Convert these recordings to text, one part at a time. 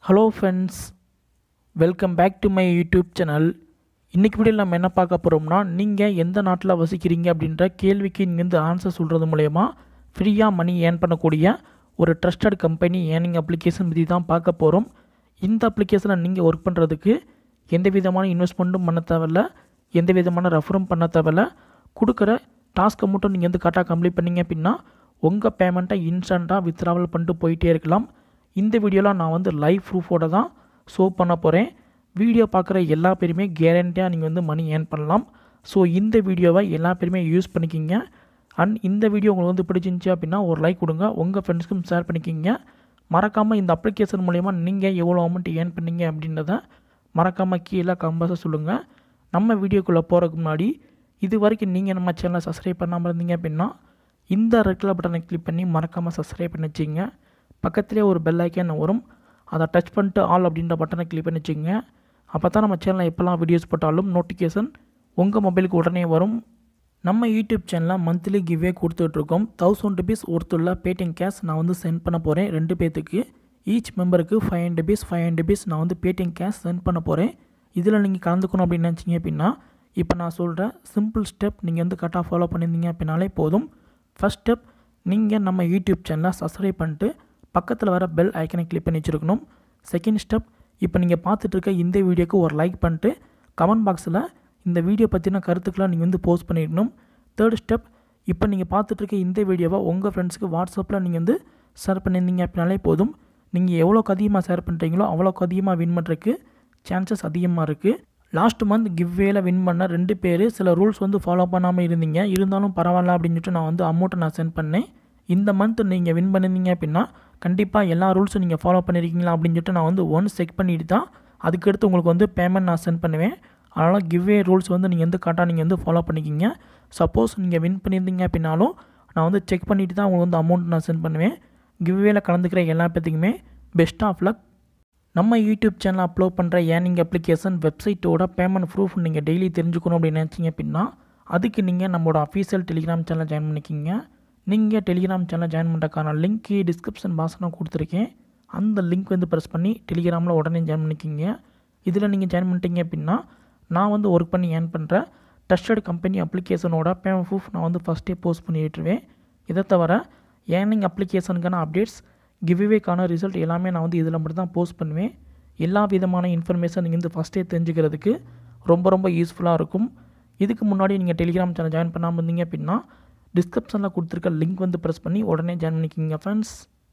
hello friends welcome back to my YouTube channel இன்றைக்கி வீடியோவில் நம்ம என்ன பார்க்க போகிறோம்னா நீங்கள் எந்த நாட்டில் வசிக்கிறீங்க அப்படின்ற கேள்விக்கு நீங்கள் வந்து ஆன்சர் சொல்கிறது மூலயமா ஃப்ரீயாக மணி ஏர்ன் பண்ணக்கூடிய ஒரு ட்ரஸ்டட் கம்பெனி ஏர்னிங் அப்ளிகேஷன் பற்றி தான் பார்க்க போகிறோம் இந்த அப்ளிகேஷனில் நீங்கள் ஒர்க் பண்ணுறதுக்கு எந்த விதமான இன்வெஸ்ட்மெண்ட்டும் பண்ண தேவையில்ல எந்த விதமான ரெஃபரும் பண்ண தேவையில்ல கொடுக்குற டாஸ்க்கை மட்டும் நீங்கள் வந்து கரெக்டாக கம்ப்ளீட் பண்ணீங்க அப்படின்னா உங்கள் பேமெண்ட்டை இன்ஸ்டண்ட்டாக வித்ராவல் பண்ணிட்டு போயிட்டே இருக்கலாம் இந்த வீடியோவில் நான் வந்து லைவ் ப்ரூஃபோட தான் ஷோ பண்ண போகிறேன் வீடியோ பார்க்குற எல்லா பேருமே கேரண்டியாக நீங்கள் வந்து மணி ஏர்ன் பண்ணலாம் ஸோ இந்த வீடியோவை எல்லா பேருமே யூஸ் பண்ணிக்கிங்க அண்ட் இந்த வீடியோ உங்களுக்கு வந்து பிடிச்சிருந்துச்சி அப்படின்னா ஒரு லைக் கொடுங்க உங்கள் ஃப்ரெண்ட்ஸ்க்கும் ஷேர் பண்ணிக்கிங்க மறக்காமல் இந்த அப்ளிகேஷன் மூலயமா நீங்கள் எவ்வளோ அமௌண்ட் ஏர்ன் பண்ணீங்க அப்படின்றத மறக்காமல் கீழே கம்பஸாக சொல்லுங்கள் நம்ம வீடியோக்குள்ளே போகிறதுக்கு முன்னாடி இது வரைக்கும் நீங்கள் நம்ம சேனலை சப்ஸ்கிரைப் பண்ணாமல் இருந்தீங்க அப்படின்னா இந்த ரெட் கலர் பட்டனை கிளிக் பண்ணி மறக்காமல் சப்ஸ்கிரைப் பண்ணி வச்சுங்க பக்கத்துலேயே ஒரு பெல் ஐக்கான் வரும் அதை டச் பண்ணிட்டு ஆல் அப்படின்ற பட்டனை கிளிக் பண்ணி வச்சுங்க அப்போ தான் நம்ம சேனலில் எப்போல்லாம் வீடியோஸ் போட்டாலும் நோட்டிஃபிகேஷன் உங்கள் மொபைலுக்கு உடனே வரும் நம்ம யூடியூப் சேனலில் மந்த்லி கிவ்வே கொடுத்துட்ருக்கோம் தௌசண்ட் ருபீஸ் ஒருத்துள்ள பேடிஎம் கேஷ் நான் வந்து சென்ட் பண்ண போகிறேன் ரெண்டு பேர்த்துக்கு ஈச் மெம்பருக்கு five hundred rupees five hundred rupees நான் வந்து பேடிஎம் கேஷ் சென்ட் பண்ண போகிறேன் இதில் நீங்கள் கலந்துக்கணும் அப்படின்னு நினச்சிங்க அப்படின்னா இப்போ நான் சொல்கிற சிம்பிள் ஸ்டெப் நீங்கள் வந்து கரெக்டாக ஃபாலோ பண்ணியிருந்தீங்க அப்படின்னாலே போதும் ஃபஸ்ட் ஸ்டெப் நீங்கள் நம்ம யூடியூப் சேனலை சப்ஸ்கிரைப் பண்ணிட்டு பக்கத்தில் வர பெல் ஐக்கனை கிளிக் பண்ணி வச்சுருக்கணும் செகண்ட் ஸ்டெப் இப்போ நீங்கள் பார்த்துட்டு இருக்க இந்த வீடியோக்கு ஒரு லைக் பண்ணிட்டு கமெண்ட் பாக்ஸில் இந்த வீடியோ பற்றின கருத்துக்களை நீங்கள் வந்து போஸ்ட் பண்ணிடணும் தேர்ட் ஸ்டெப் இப்போ நீங்கள் பார்த்துட்டு இருக்க இந்த வீடியோவை உங்கள் ஃப்ரெண்ட்ஸுக்கு வாட்ஸ்அப்பில் நீங்கள் வந்து ஷேர் பண்ணியிருந்தீங்க அப்படின்னாலே போதும் நீங்கள் எவ்வளோக்கு அதிகமாக ஷேர் பண்ணுறீங்களோ அவ்வளோக்கு அதிகமாக வின் பண்ணுறதுக்கு சான்சஸ் அதிகமாக இருக்குது லாஸ்ட் மந்த் கிவ்வேல வின் பண்ண ரெண்டு பேர் சில ரூல்ஸ் வந்து ஃபாலோ பண்ணாமல் இருந்தீங்க இருந்தாலும் பரவாயில்ல அப்படின்னு சொல்லிட்டு நான் வந்து அமௌண்ட்டை நான் சென்ட் பண்ணேன் இந்த மந்த் நீங்கள் வின் பண்ணியிருந்தீங்க அப்படின்னா கண்டிப்பாக எல்லா ரூல்ஸும் நீங்கள் ஃபாலோ பண்ணியிருக்கீங்களா அப்படின்னு சொல்லிட்டு நான் வந்து ஒன்ஸ் செக் பண்ணிட்டு தான் அதுக்கடுத்து உங்களுக்கு வந்து பேமெண்ட் நான் சென்ட் பண்ணுவேன் அதனால் கிவ்வே ரூல்ஸ் வந்து நீங்கள் வந்து கரெக்டாக நீங்கள் வந்து ஃபாலோ பண்ணிக்கிங்க சப்போஸ் நீங்கள் வின் பண்ணியிருந்தீங்க அப்படின்னாலும் நான் வந்து செக் பண்ணிவிட்டு தான் உங்களுக்கு வந்து அமௌண்ட் நான் சென்ட் பண்ணுவேன் கிவ்வேல கலந்துக்கிற எல்லா பேத்துக்குமே பெஸ்ட் ஆஃப் லக் நம்ம யூடியூப் சேனல் அப்லோட் பண்ணுற ஏர்னிங் அப்ளிகேஷன் வெப்சைட்டோட பேமெண்ட் ப்ரூஃப் நீங்கள் டெய்லி தெரிஞ்சுக்கணும் அப்படின்னு நினச்சிங்க அப்படின்னா அதுக்கு நீங்கள் நம்மளோட அஃபீஷியல் டெலிகிராம் சேனல் ஜாயின் பண்ணிக்கிங்க நீங்கள் டெலிகிராம் சேனல் ஜாயின் பண்ணுறதுக்கான லிங்க் டிஸ்கிரிப்ஷன் பாக்ஸ் நான் கொடுத்துருக்கேன் அந்த லிங்க் வந்து ப்ரெஸ் பண்ணி டெலிகிராமில் உடனே ஜாயின் பண்ணிக்கிங்க இதில் நீங்கள் ஜாயின் பண்ணிட்டீங்க அப்படின்னா நான் வந்து ஒர்க் பண்ணி ஏர்ன் பண்ணுற ட்ரஸ்டட் கம்பெனி அப்ளிகேஷனோட பேமெண்ட் ப்ரூஃப் நான் வந்து ஃபஸ்ட்டே போஸ்ட் பண்ணி விட்டுருவேன் இதை தவிர ஏர்னிங் அப்ளிகேஷனுக்கான அப்டேட்ஸ் கிவ்வேக்கான ரிசல்ட் எல்லாமே நான் வந்து இதில் மட்டும் தான் போஸ்ட் பண்ணுவேன் எல்லா விதமான இன்ஃபர்மேஷன் நீங்கள் வந்து ஃபஸ்ட்டே தெரிஞ்சுக்கிறதுக்கு ரொம்ப ரொம்ப யூஸ்ஃபுல்லாக இருக்கும் இதுக்கு முன்னாடி நீங்கள் டெலிகிராம் சேனல் ஜாயின் பண்ணாமல் இருந்தீங்க அப்படின்னா டிஸ்கிரிப்ஷனில் கொடுத்துருக்க லிங்க் வந்து ப்ரெஸ் பண்ணி உடனே ஜாயின் பண்ணிக்கிங்க ஃப்ரெண்ட்ஸ்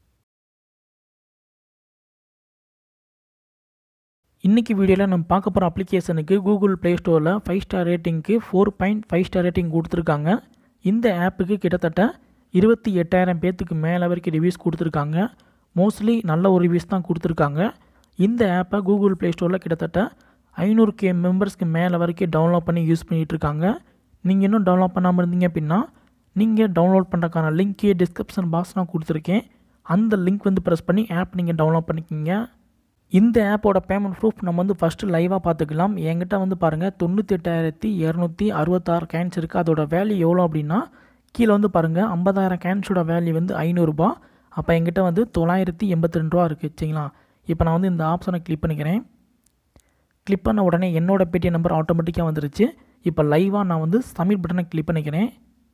இன்றைக்கி வீடியோவில் நம்ம பார்க்க போகிற அப்ளிகேஷனுக்கு கூகுள் ப்ளே ஸ்டோரில் ஃபைவ் ஸ்டார் ரேட்டிங்க்கு four point five star rating கொடுத்துருக்காங்க இந்த ஆப்புக்கு கிட்டத்தட்ட இருபத்தி எட்டாயிரம் பேர்த்துக்கு மேலே வரைக்கும் ரிவ்யூஸ் கொடுத்துருக்காங்க மோஸ்ட்லி நல்ல ஒரு ரிவ்யூஸ் தான் கொடுத்துருக்காங்க இந்த ஆப்பை கூகுள் ப்ளே ஸ்டோரில் கிட்டத்தட்ட ஐநூறு கே மெம்பர்ஸ்க்கு மேலே வரைக்கும் டவுன்லோட் பண்ணி யூஸ் பண்ணிகிட்ருக்காங்க நீங்கள் இன்னும் டவுன்லோட் பண்ணாமல் இருந்தீங்க அப்படின்னா நீங்கள் டவுன்லோட் பண்ணுறக்கான லிங்க்கே டிஸ்கிரிப்ஷன் பாக்ஸ் நான் கொடுத்துருக்கேன் அந்த லிங்க் வந்து ப்ரெஸ் பண்ணி ஆப் நீங்கள் டவுன்லோட் பண்ணிக்கிங்க இந்த ஆப்போட பேமெண்ட் ப்ரூஃப் நம்ம வந்து ஃபஸ்ட்டு லைவாக பார்த்துக்கலாம் என்கிட்ட வந்து பாருங்கள் தொண்ணூற்றி எட்டாயிரத்தி இரநூத்தி அறுபத்தாறு கேன்ஸ் இருக்குது அதோட வேல்யூ எவ்வளோ அப்படின்னா கீழே வந்து பாருங்கள் ஐம்பதாயிரம் கேன்ஸோட வேல்யூ வந்து ஐநூறுரூபா அப்போ என்கிட்ட வந்து தொள்ளாயிரத்தி எண்பத்தி ரெண்டு ரூபா இருக்குது சரிங்களா இப்போ நான் வந்து இந்த ஆப்ஷனை கிளிக் பண்ணிக்கிறேன் கிளிக் பண்ண உடனே என்னோடய பேடிஎம் நம்பர் ஆட்டோமேட்டிக்காக வந்துருச்சு இப்போ லைவாக நான் வந்து சப்மிட் பட்டனை கிளிக் பண்ணிக்கிறேன்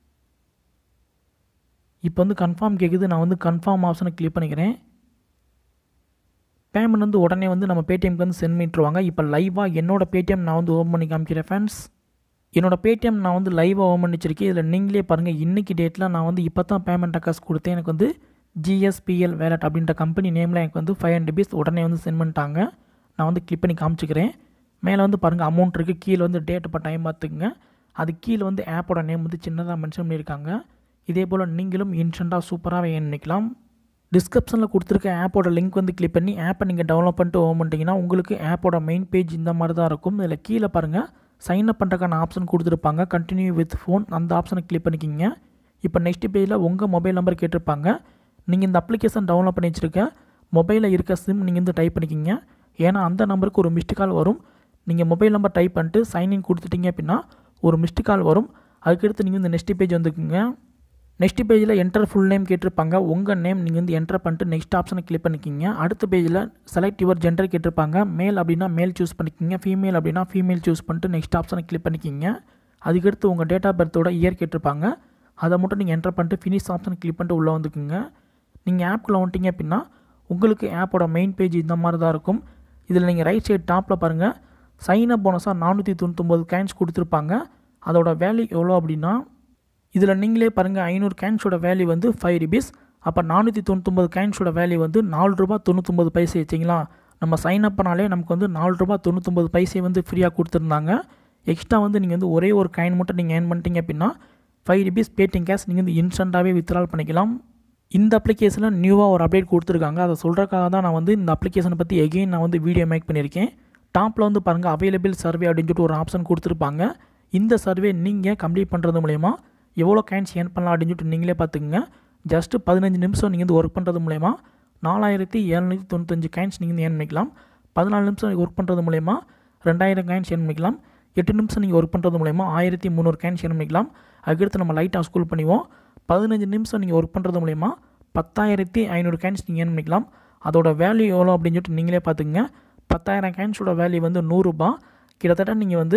இப்போ வந்து கன்ஃபார்ம் கேட்குது நான் வந்து கன்ஃபார்ம் ஆப்ஷனை கிளிக் பண்ணிக்கிறேன் பேமெண்ட் வந்து உடனே வந்து நம்ம பேடிஎம்க்கு வந்து சென்ட் பண்ணிட்டுருவாங்க இப்போ லைவாக என்னோட பேடிஎம் நான் வந்து ஓப்பன் பண்ணி காமிக்கிறேன் ஃப்ரெண்ட்ஸ் என்னோட பேடிஎம் நான் வந்து லைவாக ஓப்பன் பண்ணி வச்சிருக்கேன் இதில் நீங்களே பாருங்கள் இன்றைக்கி டேட்டில் நான் வந்து இப்போ தான் பேமெண்ட் அக்காஸ் கொடுத்தேன் எனக்கு வந்து ஜிஎஸ்பிஎல் வேலட் அப்படின்ற கம்பெனி நேமில் எனக்கு வந்து ஃபைவ் ஹண்ட்ரட் ருபீஸ் உடனே வந்து சென்ட் பண்ணிட்டாங்க நான் வந்து கிளிக் பண்ணி காமிச்சிக்கிறேன் மேலே வந்து பாருங்கள் அமௌண்ட் இருக்குது கீழே வந்து டேட் இப்போ டைம் பார்த்துக்குங்க அது கீழே வந்து ஆப்போட நேம் வந்து சின்னதாக மென்ஷன் பண்ணியிருக்காங்க இதே போல் நீங்களும் இன்ஸ்டண்ட்டாக சூப்பராக நினைக்கலாம் டிஸ்கிரிப்ஷனில் கொடுத்துருக்க ஆப்போட லிங்க் வந்து கிளிக் பண்ணி ஆப்பை நீங்கள் டவுன்லோட் பண்ணிட்டு ஓம் பண்ணிட்டீங்கன்னா உங்களுக்கு ஆப்போட மெயின் பேஜ் இந்த மாதிரி தான் இருக்கும் இதில் கீழே பாருங்கள் சைன் அப் பண்ணுறக்கான ஆப்ஷன் கொடுத்துருப்பாங்க கண்டினியூ வித் ஃபோன் அந்த ஆப்ஷனை கிளிக் பண்ணிக்கிங்க இப்போ நெக்ஸ்ட் பேஜில் உங்கள் மொபைல் நம்பர் கேட்டிருப்பாங்க நீங்கள் இந்த அப்ளிகேஷன் டவுன்லோட் பண்ணி வச்சுருக்க மொபைலில் இருக்க சிம் நீங்கள் வந்து டைப் பண்ணிக்கிங்க ஏன்னா அந்த நம்பருக்கு ஒரு மிஸ்டு கால் வரும் நீங்கள் மொபைல் நம்பர் டைப் பண்ணிட்டு சைன்இன் கொடுத்துட்டீங்க அப்படின்னா ஒரு மிஸ்டு கால் வரும் அதுக்கடுத்து நீங்கள் இந்த நெக்ஸ்ட் பேஜ் வந்துக்குங்க நெக்ஸ்ட் பேஜில் என்டர் ஃபுல் நேம் கேட்டிருப்பாங்க உங்கள் நேம் நீங்கள் வந்து என்டர் பண்ணிட்டு நெக்ஸ்ட் ஆப்ஷனை கிளிக் பண்ணிக்கிங்க அடுத்த பேஜில் செலக்ட் யுவர் ஜெண்டர் கேட்டிருப்பாங்க மேல் அப்படின்னா மேல் சூஸ் பண்ணிக்கிங்க ஃபீமேல் அப்படின்னா ஃபீமேல் சூஸ் பண்ணிட்டு நெக்ஸ்ட் ஆப்ஷனை கிளிக் பண்ணிக்கிங்க அதுக்கடுத்து உங்கள் டேட் ஆஃப் பர்த்தோட இயர் கேட்டிருப்பாங்க அதை மட்டும் நீங்கள் என்டர் பண்ணிட்டு ஃபினிஷ் ஆப்ஷனை கிளிக் பண்ணிட்டு உள்ளே வந்துக்குங்க நீங்கள் ஆப்குள்ளே வந்துட்டீங்க அப்படின்னா உங்களுக்கு ஆப்போட மெயின் பேஜ் இந்த மாதிரி தான் இருக்கும் இதில் நீங்கள் ரைட் சைடு டாப்பில் பாருங்கள் சைன் அப் போனஸாக நானூற்றி தொண்ணூத்தொம்பது கேன்ஸ் கொடுத்துருப்பாங்க அதோட வேல்யூ எவ்வளோ அப்படின்னா இதில் நீங்களே பாருங்கள் ஐநூறு கேன்ஸோட வேல்யூ வந்து ஃபைவ் ருபீஸ் அப்போ நானூற்றி தொண்ணூத்தொம்பது கேன்ஸோட வேல்யூ வந்து நாலு ரூபா தொண்ணூத்தொம்பது பைசே வச்சிங்களா நம்ம சைன் அப் பண்ணாலே நமக்கு வந்து நாலு ரூபா தொண்ணூத்தொம்பது பைசே வந்து ஃப்ரீயாக கொடுத்துருந்தாங்க எக்ஸ்ட்ரா வந்து நீங்கள் வந்து ஒரே ஒரு காயின் மட்டும் நீங்கள் ஏர்ன் பண்ணிட்டீங்க அப்படின்னா ஃபைவ் ருபீஸ் பேடிஎம் கேஷ் நீங்கள் வந்து இன்ஸ்டண்ட்டாகவே வித்ட்ரால் பண்ணிக்கலாம் இந்த அப்ளிகேஷனில் நியூவாக ஒரு அப்டேட் கொடுத்துருக்காங்க அதை சொல்கிறக்காக தான் நான் வந்து இந்த அப்ளிகேஷனை பற்றி எகெயின் நான் வந்து வீடியோ மேக் பண்ணியிருக்கேன் டாப்பில் வந்து பாருங்கள் அவைலபிள் சர்வே அப்படின்னு சொல்லிட்டு ஒரு ஆப்ஷன் கொடுத்துருப்பாங்க இந்த சர்வே நீங்கள் கம்ப்ளீட் பண்ணுறது மூலயமா எவ்வளோ கேன்ஸ் ஏர்ன் பண்ணலாம் அப்படின்னு சொல்லிட்டு நீங்களே பார்த்துக்குங்க ஜஸ்ட்டு பதினஞ்சு நிமிஷம் நீங்கள் வந்து ஒர்க் பண்ணுறது மூலயமா நாலாயிரத்தி எழுநூற்றி தொண்ணூத்தஞ்சு காயின்ஸ் நீங்கள் வந்து ஏர்ன் பண்ணிக்கலாம் பதினாலு நிமிஷம் ஒர்க் பண்ணுறது மூலயமா ரெண்டாயிரம் காயின்ஸ் ஏர்ன் பண்ணிக்கலாம் எட்டு நிமிஷம் நீங்கள் ஒர்க் பண்ணுறது மூலயமா ஆயிரத்தி முந்நூறு காயின்ஸ் ஏர்ன் பண்ணிக்கலாம் அதுக்கடுத்து நம்ம லைட்டாக ஸ்கூல் பண்ணுவோம் பதினஞ்சு நிமிஷம் நீங்கள் ஒர்க் பண்ணுறது மூலயமா பத்தாயிரத்தி ஐநூறு காயின்ஸ் நீங்கள் ஏர்ன் பண்ணிக்கலாம் அதோட வேல்யூ எவ்வளோ அப்படின்னு சொல்லிட்டு நீங்களே பார்த்துக்குங்க பத்தாயிரம் காயின்ஸோட வேல்யூ வந்து நூறுரூபா கிட்டத்தட்ட நீங்கள் வந்து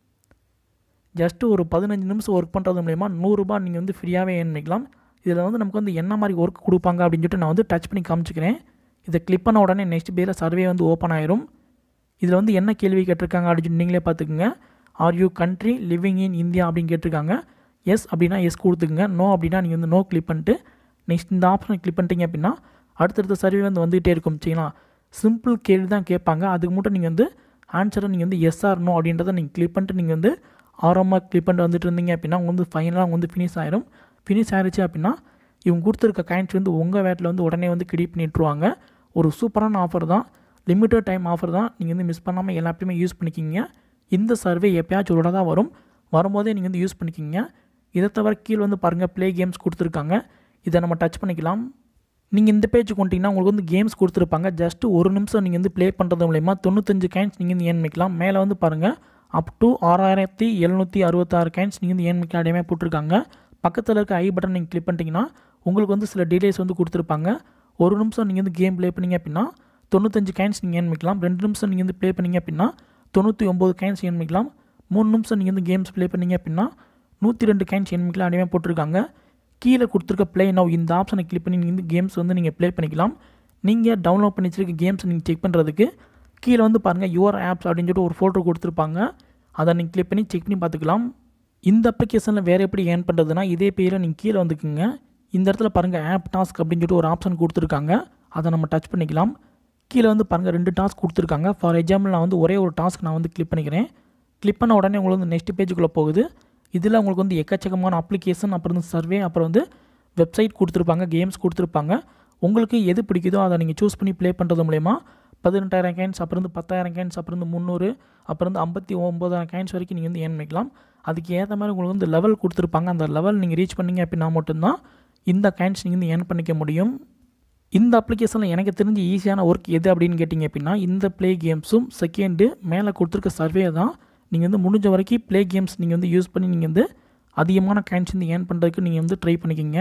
ஜஸ்ட்டு ஒரு பதினஞ்சு நிமிஷம் ஒர்க் பண்ணுறது மூலயமா நூறுரூபா நீங்கள் வந்து ஃப்ரீயாகவே ஏர்ன் பண்ணிக்கலாம் இதில் வந்து நமக்கு வந்து என்ன மாதிரி ஒர்க் கொடுப்பாங்க அப்படின்னு சொல்லிட்டு நான் வந்து டச் பண்ணி காமிச்சிக்கிறேன் இதை கிளிக் பண்ண உடனே நெக்ஸ்ட் பேரில் சர்வே வந்து ஓப்பன் ஆயிரும் இதில் வந்து என்ன கேள்வி கேட்டிருக்காங்க அப்படின்னு சொல்லி நீங்களே பார்த்துக்குங்க are you country living in India அப்படின்னு கேட்டிருக்காங்க எஸ் அப்படின்னா எஸ் கொடுத்துக்குங்க நோ அப்படின்னா நீங்கள் வந்து நோ கிளிக் பண்ணிட்டு நெக்ஸ்ட் இந்த ஆப்ஷனை கிளிக் பண்ணிட்டீங்க அப்படின்னா அடுத்தடுத்த சர்வே வந்து வந்துகிட்டே இருக்கும் சரிங்களா சிம்பிள் கேள்வி தான் கேட்பாங்க அதுக்கு மட்டும் நீங்கள் வந்து ஆன்சரை நீங்கள் வந்து எஸ் ஆர் நோ அப்படின்றத நீங்கள் கிளிக் பண்ணிட்டு நீங்கள் வந்து ஆரம்பமாக கிளிக் பண்ணிட்டு வந்துட்டு இருந்தீங்க அப்படின்னா உங்க வந்து ஃபைனலாக வந்து ஃபினிஷ் ஆயிரும் ஃபினிஷ் ஆயிடுச்சு அப்படின்னா இவங்க கொடுத்துருக்க காயின்ஸ் வந்து உங்கள் வேட்டில் வந்து உடனே வந்து கிரெடிட் பண்ணிட்டுருவாங்க ஒரு சூப்பரான ஆஃபர் தான் லிமிட்டட் டைம் ஆஃபர் தான் நீங்கள் வந்து மிஸ் பண்ணாமல் எல்லாத்தையுமே யூஸ் பண்ணிக்கிங்க இந்த சர்வே எப்பயாச்சும் ஒரு தான் வரும் வரும்போதே நீங்கள் வந்து யூஸ் பண்ணிக்கிங்க இதை தவிர கீழே வந்து பாருங்கள் ப்ளே கேம்ஸ் கொடுத்துருக்காங்க இதை நம்ம டச் பண்ணிக்கலாம் நீங்கள் இந்த பேஜ் கொண்டீங்கன்னா உங்களுக்கு வந்து கேம்ஸ் கொடுத்துருப்பாங்க ஜஸ்ட் ஒரு நிமிஷம் நீங்கள் வந்து ப்ளே பண்ணுறது மூலயமா தொண்ணூத்தஞ்சு கேன்ஸ் நீங்கள் வந்து ஏன் பண்ணிக்கலாம் மேலே வந்து பாருங்கள் அப் டு ஆறாயிரத்தி எழுநூற்றி அறுபத்தாறு கேன்ஸ் நீங்கள் வந்து ஏன் பண்ணிக்கலாம் அடையமே போட்டிருக்காங்க பக்கத்தில் இருக்க ஐ பட்டன் நீங்கள் கிளிக் பண்ணிட்டீங்கன்னா உங்களுக்கு வந்து சில டீடைல்ஸ் வந்து கொடுத்துருப்பாங்க ஒரு நிமிஷம் நீங்கள் வந்து கேம் ப்ளே பண்ணீங்க அப்படின்னா தொண்ணூத்தஞ்சு கேன்ஸ் நீங்கள் ஏன் பண்ணிக்கலாம் ரெண்டு நிமிஷம் நீங்கள் வந்து ப்ளே பண்ணீங்க அப்படின்னா தொண்ணூற்றி ஒம்பது கேன்ஸ் ஏன் பண்ணிக்கலாம் மூணு நிமிஷம் நீங்கள் வந்து கேம்ஸ் ப்ளே பண்ணீங்க அப்படின்னா நூற்றி ரெண்டு கேன்ஸ் ஏன் பண்ணிக்கலாம் அடையமே போட்டிருக்காங்க கீழே கொடுத்துருக்க ப்ளே நவ் இந்த ஆப்ஷனை கிளிக் பண்ணி நீங்கள் வந்து கேம்ஸ் வந்து நீங்கள் ப்ளே பண்ணிக்கலாம் நீங்கள் டவுன்லோட் பண்ணி வச்சிருக்க கேம்ஸ் நீங்கள் செக் பண்ணுறதுக்கு கீழே வந்து பாருங்கள் யுவர் ஆப்ஸ் அப்படின்னு சொல்லிட்டு ஒரு ஃபோட்டோ கொடுத்துருப்பாங்க அதை நீங்கள் கிளிக் பண்ணி செக் பண்ணி பார்த்துக்கலாம் இந்த அப்ளிகேஷனில் வேறு எப்படி ஏர்ன் பண்ணுறதுனா இதே பேரில் நீங்கள் கீழே வந்துக்குங்க இந்த இடத்துல பாருங்கள் ஆப் டாஸ்க் அப்படின்னு சொல்லிட்டு ஒரு ஆப்ஷன் கொடுத்துருக்காங்க அதை நம்ம டச் பண்ணிக்கலாம் கீழே வந்து பாருங்கள் ரெண்டு டாஸ்க் கொடுத்துருக்காங்க ஃபார் எக்ஸாம்பிள் நான் வந்து ஒரே ஒரு டாஸ்க் நான் வந்து கிளிக் பண்ணிக்கிறேன் கிளிக் பண்ண உடனே உங்களுக்கு வந்து நெக்ஸ்ட் பேஜுக்குள்ளே போகுது இதில் உங்களுக்கு வந்து எக்கச்சக்கமான அப்ளிகேஷன் அப்புறம் வந்து சர்வே அப்புறம் வந்து வெப்சைட் கொடுத்துருப்பாங்க கேம்ஸ் கொடுத்துருப்பாங்க உங்களுக்கு எது பிடிக்குதோ அதை நீங்கள் சூஸ் பண்ணி ப்ளே பண்ணுறது மூலயமா பதினெட்டாயிரம் கேன்ஸ் அப்புறம் வந்து பத்தாயிரம் கேன்ஸ் அப்புறம் வந்து முந்நூறு அப்புறம் வந்து ஐம்பத்தி ஒம்பதாயிரம் கேன்ஸ் வரைக்கும் நீங்கள் வந்து ஏர்ன் பண்ணிக்கலாம் அதுக்கு ஏற்ற மாதிரி உங்களுக்கு வந்து லெவல் கொடுத்துருப்பாங்க அந்த லெவல் நீங்கள் ரீச் பண்ணீங்க அப்படின்னா மட்டும்தான் இந்த கேன்ஸ் நீங்கள் வந்து ஏர்ன் பண்ணிக்க முடியும் இந்த அப்ளிகேஷனில் எனக்கு தெரிஞ்ச ஈஸியான ஒர்க் எது அப்படின்னு கேட்டிங்க அப்படின்னா இந்த ப்ளே கேம்ஸும் செகண்டு மேலே கொடுத்துருக்க சர்வே தான் நீங்கள் வந்து முடிஞ்ச வரைக்கும் ப்ளே கேம்ஸ் நீங்கள் வந்து யூஸ் பண்ணி நீங்கள் வந்து அதிகமான காயின்ஸ் வந்து ஏர்ன் பண்ணுறதுக்கு நீங்கள் வந்து ட்ரை பண்ணிக்கிங்க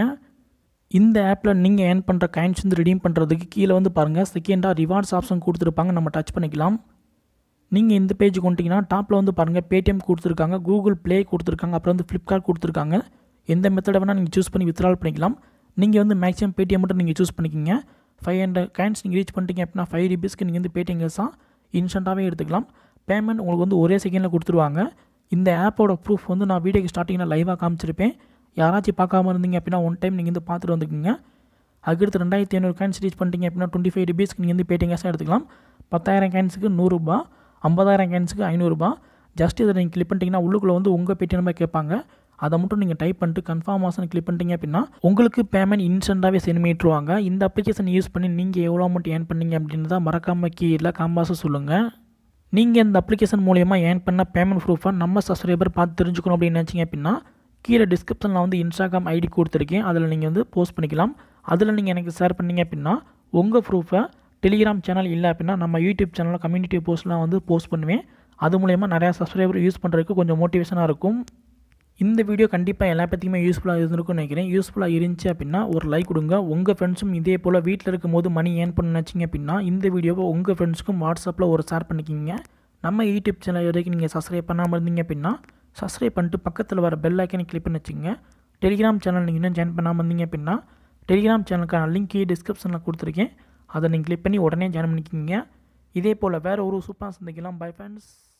இந்த ஆப்பில் நீங்கள் ஏர்ன் பண்ணுற காயின்ஸ் வந்து ரிடீம் பண்ணுறதுக்கு கீழே வந்து பாருங்கள் செகண்டாக ரிவார்ட்ஸ் ஆப்ஷன் கொடுத்துருப்பாங்க நம்ம டச் பண்ணிக்கலாம் நீங்கள் இந்த பேஜ் கொண்டீங்கன்னா டாப்பில் வந்து பாருங்கள் பேடிஎம் கொடுத்துருக்காங்க கூகுள் ப்ளே கொடுத்துருக்காங்க அப்புறம் வந்து ஃப்ளிப்கார்ட் கொடுத்துருக்காங்க எந்த மெத்தடை வேணால் நீங்கள் சூஸ் பண்ணி வித்ட்ரால் பண்ணிக்கலாம் நீங்கள் வந்து மேக்ஸிமம் பேடிஎம் மட்டும் நீங்கள் சூஸ் பண்ணிக்கிங்க ஃபைவ் ஹண்ட்ரட் காயின்ஸ் நீங்கள் ரீச் பண்ணிட்டீங்க அப்படின்னா ஃபைவ் ருபீஸ்க்கு நீங்கள் வந்து பேடிஎம் கேஸாக இன்ஸ்டண்ட்டாகவே எடுத்துக்கலாம் பேமெண்ட் உங்களுக்கு வந்து ஒரே செகண்டில் கொடுத்துருவாங்க இந்த ஆப்போட ப்ரூஃப் வந்து நான் வீடியோக்கு ஸ்டார்டிங்கில் லைவாக காமிச்சிருப்பேன் யாராச்சும் பார்க்காம இருந்தீங்க அப்படின்னா ஒன் டைம் நீங்கள் வந்து பார்த்துட்டு வந்துக்குங்க அதுக்கடுத்து ரெண்டாயிரத்தி ஐநூறு காயின்ஸ் ரீச் பண்ணிட்டீங்க அப்படின்னா டுவெண்ட்டி ஃபைவ் ருபீஸ்க்கு நீங்கள் வந்து பேடிஎம் கேஸாக எடுத்துக்கலாம் பத்தாயிரம் காயின்ஸுக்கு நூறுரூபா ஐம்பதாயிரம் காயின்ஸுக்கு ஐநூறுரூபா ஜஸ்ட் இதை நீங்கள் கிளிக் பண்ணிட்டீங்கன்னா உள்ளுக்குள்ளே வந்து உங்கள் பேடிஎம் நம்பர் கேட்பாங்க அதை மட்டும் நீங்கள் டைப் பண்ணிட்டு கன்ஃபார்ம் ஆசன் கிளிக் பண்ணிட்டீங்க அப்படின்னா உங்களுக்கு பேமெண்ட் இன்ஸ்டண்ட்டாகவே சென்ட் பண்ணிட்டுருவாங்க இந்த அப்ளிகேஷன் யூஸ் பண்ணி நீங்கள் எவ்வளோ அமௌண்ட் ஏர்ன் பண்ணீங்க அப்படின்றத மறக்காமல் கீழே காம்பாஸை சொல்லுங்கள் நீங்கள் இந்த அப்ளிகேஷன் மூலயமா ஏர்ன் பண்ண பேமெண்ட் ப்ரூஃபை நம்ம சப்ஸ்கிரைபர் பார்த்து தெரிஞ்சுக்கணும் அப்படின்னு நினச்சிங்க அப்படின்னா கீழே டிஸ்கிரிப்ஷனில் வந்து இன்ஸ்டாகிராம் ஐடி கொடுத்துருக்கேன் அதில் நீங்கள் வந்து போஸ்ட் பண்ணிக்கலாம் அதில் நீங்கள் எனக்கு ஷேர் பண்ணீங்க அப்படின்னா உங்கள் ப்ரூஃபை டெலிகிராம் சேனல் இல்லை அப்படின்னா நம்ம யூடியூப் சேனலில் கம்யூனிட்டி போஸ்ட்லாம் வந்து போஸ்ட் பண்ணுவேன் அது மூலயமா நிறையா சப்ஸ்கிரைபர் யூஸ் பண்ணுறதுக்கு கொஞ்சம் மோட்டிவேஷனாக இருக்கும் இந்த வீடியோ கண்டிப்பாக எல்லா பற்றியுமே யூஸ்ஃபுல்லாக இருந்திருக்கும்னு நினைக்கிறேன் யூஸ்ஃபுல்லாக இருந்துச்சு அப்படின்னா ஒரு லைக் கொடுங்க உங்கள் ஃப்ரெண்ட்ஸும் இதே போல் வீட்டில் இருக்கும்போது மணி ஏர்ன் பண்ண நினச்சிங்க அப்படின்னா இந்த வீடியோவை உங்கள் ஃப்ரெண்ட்ஸுக்கும் வாட்ஸ்அப்பில் ஒரு ஷேர் பண்ணிக்கிங்க நம்ம யூடியூப் சேனல் வரைக்கும் நீங்கள் சப்ஸ்கிரைப் பண்ணாமல் இருந்தீங்க அப்படின்னா சப்ஸ்கிரைப் பண்ணிட்டு பக்கத்தில் வர பெல் ஐக்கனை கிளிக் பண்ணி வச்சுங்க டெலிகிராம் சேனல் நீங்கள் இன்னும் ஜாயின் பண்ணாமல் இருந்தீங்க அப்படின்னா டெலிகிராம் சேனலுக்கான லிங்க் டிஸ்கிரிப்ஷனில் கொடுத்துருக்கேன் அதை நீங்கள் கிளிக் பண்ணி உடனே ஜாயின் பண்ணிக்கிங்க இதே போல் வேறு ஒரு சூப்பராக சந்திக்கலாம் பை ஃப்ரெண்ட்ஸ்